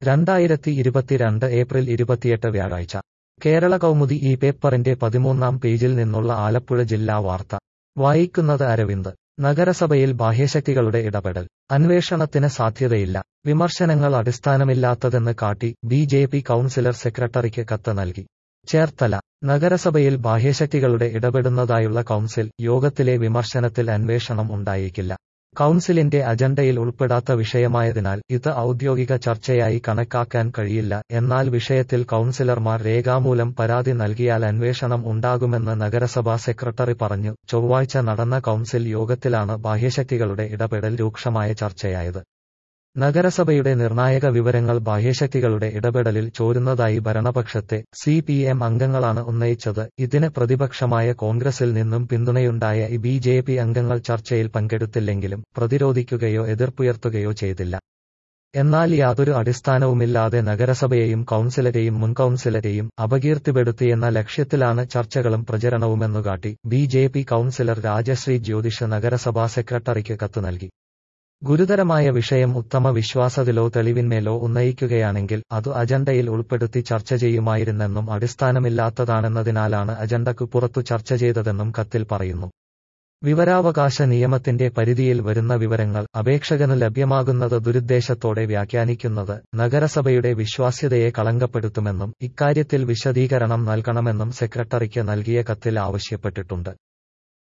രണ്ടായിരത്തി ഇരുപത്തിരണ്ട് ഏപ്രിൽ ഇരുപത്തിയെട്ട് വ്യാഴാഴ്ച കേരള കൗമുദി ഈ പേപ്പറിന്റെ പതിമൂന്നാം പേജിൽ നിന്നുള്ള ആലപ്പുഴ ജില്ലാ വാർത്ത വായിക്കുന്നത് അരവിന്ദ് നഗരസഭയിൽ ബാഹ്യശക്തികളുടെ ഇടപെടൽ അന്വേഷണത്തിന് സാധ്യതയില്ല വിമർശനങ്ങൾ അടിസ്ഥാനമില്ലാത്തതെന്ന് കാട്ടി ബി ജെ പി കൌൺസിലർ സെക്രട്ടറിക്ക് കത്ത് നൽകി ചേർത്തല നഗരസഭയിൽ ബാഹ്യശക്തികളുടെ ഇടപെടുന്നതായുള്ള കൌൺസിൽ യോഗത്തിലെ വിമർശനത്തിൽ അന്വേഷണം ഉണ്ടായേക്കില്ല കൌൺസിലിന്റെ അജണ്ടയിൽ ഉൾപ്പെടാത്ത വിഷയമായതിനാൽ ഇത് ഔദ്യോഗിക ചർച്ചയായി കണക്കാക്കാൻ കഴിയില്ല എന്നാൽ വിഷയത്തിൽ കൌൺസിലർമാർ രേഖാമൂലം പരാതി നൽകിയാൽ അന്വേഷണം ഉണ്ടാകുമെന്ന് നഗരസഭാ സെക്രട്ടറി പറഞ്ഞു ചൊവ്വാഴ്ച നടന്ന കൌൺസിൽ യോഗത്തിലാണ് ബാഹ്യശക്തികളുടെ ഇടപെടൽ രൂക്ഷമായ ചർച്ചയായത് നഗരസഭയുടെ നിർണായക വിവരങ്ങൾ ബാഹ്യശക്തികളുടെ ഇടപെടലിൽ ചോരുന്നതായി ഭരണപക്ഷത്തെ സി പി എം അംഗങ്ങളാണ് ഉന്നയിച്ചത് ഇതിന് പ്രതിപക്ഷമായ കോൺഗ്രസിൽ നിന്നും പിന്തുണയുണ്ടായ ബി ജെ പി അംഗങ്ങൾ ചർച്ചയിൽ പങ്കെടുത്തില്ലെങ്കിലും പ്രതിരോധിക്കുകയോ എതിർപ്പുയർത്തുകയോ ചെയ്തില്ല എന്നാൽ യാതൊരു അടിസ്ഥാനവുമില്ലാതെ നഗരസഭയെയും കൌൺസിലരെയും മുൻ കൌൺസിലരെയും അപകീർത്തിപ്പെടുത്തിയെന്ന ലക്ഷ്യത്തിലാണ് ചർച്ചകളും പ്രചരണവുമെന്നുകാട്ടി B J P councillor Rajasree Jyothish നഗരസഭാ സെക്രട്ടറിക്ക് കത്ത് നൽകി ഗുരുതരമായ വിഷയം ഉത്തമ വിശ്വാസത്തിലോ തെളിവിന്മേലോ ഉന്നയിക്കുകയാണെങ്കിൽ അതു അജണ്ടയിൽ ഉൾപ്പെടുത്തി ചർച്ച ചെയ്യുമായിരുന്നെന്നും അടിസ്ഥാനമില്ലാത്തതാണെന്നതിനാലാണ് അജണ്ടക്കു പുറത്തു ചർച്ച ചെയ്തതെന്നും കത്തിൽ പറയുന്നു വിവരാവകാശ നിയമത്തിന്റെ പരിധിയിൽ വരുന്ന വിവരങ്ങൾ അപേക്ഷകന് ലഭ്യമാകുന്നത് ദുരുദ്ദേശത്തോടെ വ്യാഖ്യാനിക്കുന്നത് നഗരസഭയുടെ വിശ്വാസ്യതയെ കളങ്കപ്പെടുത്തുമെന്നും ഇക്കാര്യത്തിൽ വിശദീകരണം നൽകണമെന്നും സെക്രട്ടറിക്ക് നൽകിയ കത്തിൽ ആവശ്യപ്പെട്ടിട്ടുണ്ട്